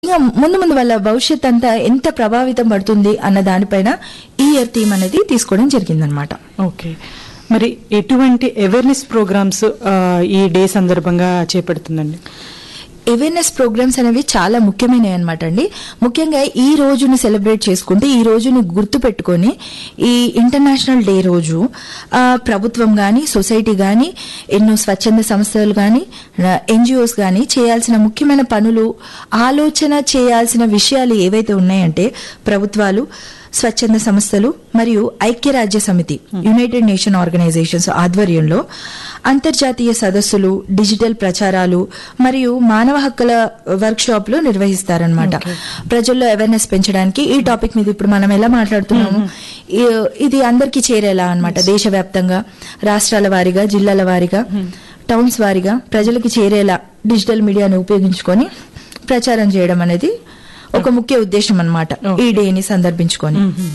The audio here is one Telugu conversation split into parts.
ఇంకా ముందు ముందు వాళ్ళ భవిష్యత్ అంతా ఎంత ప్రభావితం పడుతుంది అన్న దానిపైన ఈ ఇయర్ థీమ్ అనేది తీసుకోవడం జరిగిందనమాట ఓకే మరి ఎటువంటి అవేర్నెస్ ప్రోగ్రామ్స్ ఈ డే సందర్భంగా చేపడుతుందండి అవేర్నెస్ ప్రోగ్రామ్స్ అనేవి చాలా ముఖ్యమైనవి అనమాట అండి ముఖ్యంగా ఈ రోజును సెలబ్రేట్ చేసుకుంటే ఈ రోజుని గుర్తు పెట్టుకొని ఈ ఇంటర్నేషనల్ డే రోజు ఆ, ప్రభుత్వం కానీ సొసైటీ కానీ ఎన్నో స్వచ్ఛంద సంస్థలు కానీ ఎన్జిఓస్ కానీ చేయాల్సిన ముఖ్యమైన పనులు ఆలోచన చేయాల్సిన విషయాలు ఏవైతే ఉన్నాయంటే ప్రభుత్వాలు స్వచ్ఛంద సంస్థలు మరియు ఐక్యరాజ్య సమితి యునైటెడ్ నేషన్ ఆర్గనైజేషన్స్ ఆధ్వర్యంలో అంతర్జాతీయ సదస్సులు డిజిటల్ ప్రచారాలు మరియు మానవ హక్కుల వర్క్ షాప్లు నిర్వహిస్తారనమాట ప్రజల్లో అవేర్నెస్ పెంచడానికి ఈ టాపిక్ మీద ఇప్పుడు మనం ఎలా మాట్లాడుతున్నాము ఈ- ఇది అందరికీ చేరేలా అన్నమాట దేశవ్యాప్తంగా రాష్ట్రాల వారీగా జిల్లాల వారీగా టౌన్స్ వారీగా ప్రజలకి చేరేలా డిజిటల్ మీడియాను ఉపయోగించుకొని ప్రచారం చేయడం అనేది ఒక ముఖ్య ఉద్దేశం అన్నమాట ఈ డేని సందర్భించుకొని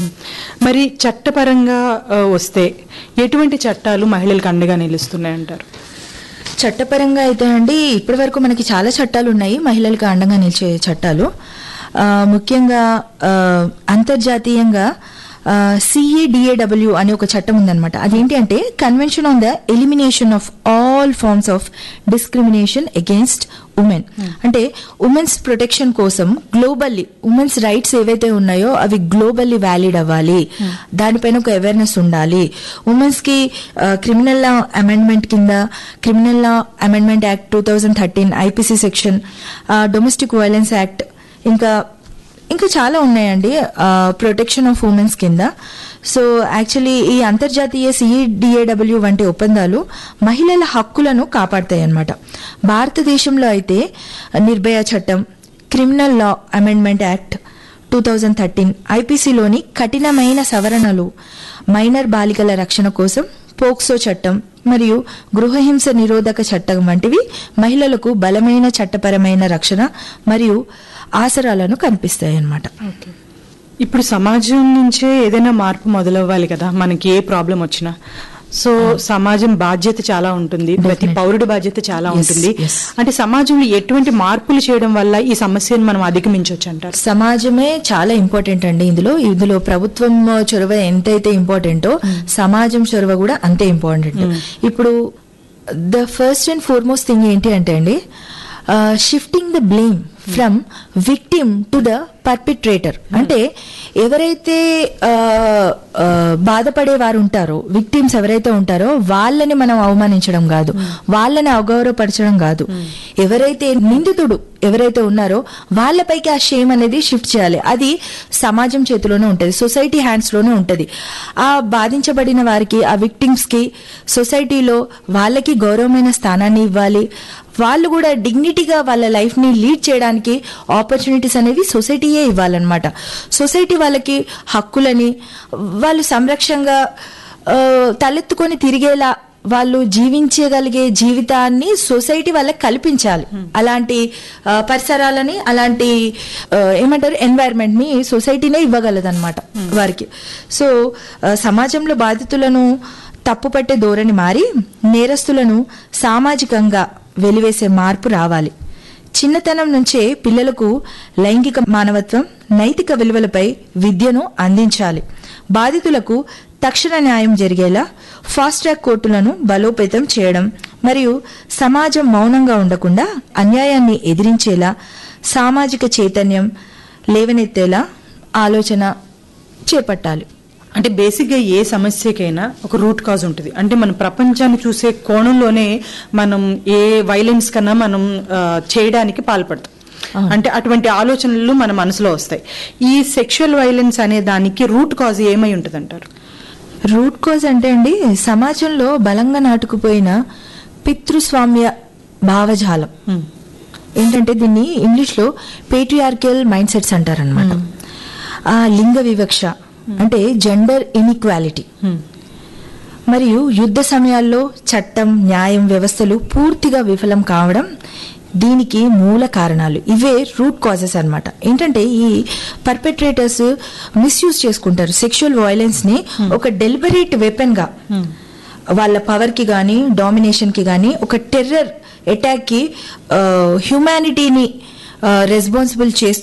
మరి చట్టపరంగా ఆ, వస్తే ఎటువంటి చట్టాలు మహిళలకు అండగా నిలుస్తున్నాయంటారు చట్టపరంగా అయితే అండి ఇప్పటి వరకు మనకి చాలా చట్టాలు ఉన్నాయి మహిళలకు అండంగా నిలిచే చట్టాలు ఆ, ముఖ్యంగా ఆ, అంతర్జాతీయంగా సిఏడిఏడబ్ల్యూ అనే ఒక చట్టం ఉందన్నమాట అదేంటి అంటే convention on the elimination of all forms of discrimination against women అంటే ఉమెన్స్ ప్రొటెక్షన్ కోసం గ్లోబల్లీ ఉమెన్స్ రైట్స్ ఏవైతే ఉన్నాయో అవి గ్లోబల్లీ వ్యాలిడ్ అవ్వాలి దానిపైన ఒక అవేర్నెస్ ఉండాలి ఉమెన్స్ కి క్రిమినల్ లా అమెండ్మెంట్ కింద criminal law amendment act two thousand thirteen IPC section domestic violence act ఇంకా ఇంకా చాలా ఉన్నాయండి ప్రొటెక్షన్ ఆఫ్ ఉమెన్స్ కింద సో యాక్చువల్లీ ఈ అంతర్జాతీయ సిఈడిఏడబ్ల్యూ వంటి ఒప్పందాలు మహిళల హక్కులను కాపాడతాయి అన్నమాట భారతదేశంలో అయితే నిర్భయ చట్టం criminal law amendment act two thousand thirteen ఐపీసీలోని కఠినమైన సవరణలు మైనర్ బాలికల రక్షణ కోసం పోక్సో చట్టం మరియు గృహహింస నిరోధక చట్టం వంటివి మహిళలకు బలమైన చట్టపరమైన రక్షణ మరియు ఆసరాలను కనిపిస్తాయి అన్నమాట ఇప్పుడు సమాజం నుంచే ఏదైనా మార్పు మొదలవ్వాలి కదా మనకి ఏ ప్రాబ్లం వచ్చినా సో సమాజం బాధ్యత చాలా ఉంటుంది ప్రతి పౌరుడి బాధ్యత చాలా Yes, ఉంటుంది yes. అంటే సమాజంలో ఎటువంటి మార్పులు చేయడం వల్ల ఈ సమస్యను మనం అధిగమించవచ్చు అంటారు సమాజమే చాలా ఇంపార్టెంట్ అండి ఇందులో ఇందులో ప్రభుత్వం చొరవ ఎంతైతే ఇంపార్టెంటో సమాజం చొరవ కూడా అంతే ఇంపార్టెంట్ ఇప్పుడు the first and foremost thing ఏంటి అంటే అండి shifting the blame from victim to the perpetrator అంటే ఎవరైతే ఆ, ఆ, బాధపడే వారు ఉంటారో విక్టిమ్స్ ఎవరైతే ఉంటారో వాళ్ళని మనం అవమానించడం కాదు వాళ్ళని అగౌరవపరచడం కాదు ఎవరైతే నిందితుడు ఎవరైతే ఉన్నారో వాళ్ళపైకి ఆ షేమ్ అనేది షిఫ్ట్ చేయాలి అది సమాజం చేతిలోనే ఉంటది సొసైటీ హ్యాండ్స్ లోనే ఉంటది ఆ బాధించబడిన వారికి ఆ విక్టిమ్స్ కి సొసైటీలో వాళ్ళకి గౌరవమైన స్థానాన్ని ఇవ్వాలి వాళ్ళు కూడా డిగ్నిటీగా వాళ్ళ లైఫ్ ని లీడ్ చేయడానికి ఆపర్చునిటీస్ అనేవి సొసైటీయే ఇవ్వాలన్నమాట సొసైటీ వాళ్ళకి హక్కులని వాళ్ళు సంరక్షంగా ఆ, తలెత్తుకొని తిరిగేలా వాళ్ళు జీవించగలిగే జీవితాన్ని సొసైటీ వాళ్ళకి కల్పించాలి అలాంటి ఆ, పరిసరాలని అలాంటి ఆ, ఏమంటారు ఎన్వైరన్మెంట్ ని సొసైటీనే ఇవ్వగలదన్నమాట వారికి సో ఆ, సమాజంలో బాధితులను తప్పుపట్టే ధోరణి మారి నేరస్తులను సామాజికంగా వెలివేసే మార్పు రావాలి చిన్నతనం నుంచే పిల్లలకు లైంగిక మానవత్వం నైతిక విలువలపై విద్యను అందించాలి బాధితులకు తక్షణ న్యాయం జరిగేలా ఫాస్ట్ ట్రాక్ కోర్టులను బలోపేతం చేయడం మరియు సమాజం మౌనంగా ఉండకుండా అన్యాయాన్ని ఎదిరించేలా సామాజిక చైతన్యం లేవనెత్తేలా ఆలోచన చేపట్టాలి అంటే బేసిక్ గా ఏ సమస్యకైనా ఒక రూట్ కాజ్ ఉంటుంది అంటే మన ప్రపంచాన్ని చూసే కోణంలోనే మనం ఏ వైలెన్స్ కన్నా మనం ఆ, చేయడానికి పాల్పడతాం అంటే అటువంటి ఆలోచనలు మన మనసులో వస్తాయి ఈ సెక్షువల్ వైలెన్స్ అనే దానికి రూట్ కాజ్ ఏమై ఉంటుంది అంటారు రూట్ కాజ్ అంటే అండి సమాజంలో బలంగా నాటుకుపోయిన పితృస్వామ్య భావజాలం ఏంటంటే దీన్ని ఇంగ్లీష్ లో పేట్రియార్కల్ మైండ్ సెట్స్ అంటారనమాట ఆ లింగ వివక్ష అంటే జెండర్ ఇన్ఈక్వాలిటీ మరియు యుద్ధ సమయాల్లో చట్టం న్యాయం వ్యవస్థలు పూర్తిగా విఫలం కావడం దీనికి మూల కారణాలు ఇవే రూట్ కాజెస్ అన్నమాట ఏంటంటే ఈ పర్పెట్రేటర్స్ మిస్యూజ్ చేసుకుంటారు సెక్షువల్ వైలెన్స్ ని ఒక డెలిబరేట్ వెపన్ గా వాళ్ళ పవర్ కి గానీ డామినేషన్ కి గానీ ఒక టెర్రర్ అటాక్ కి హ్యుమానిటీని రెస్పాన్సిబుల్ చేస్తూ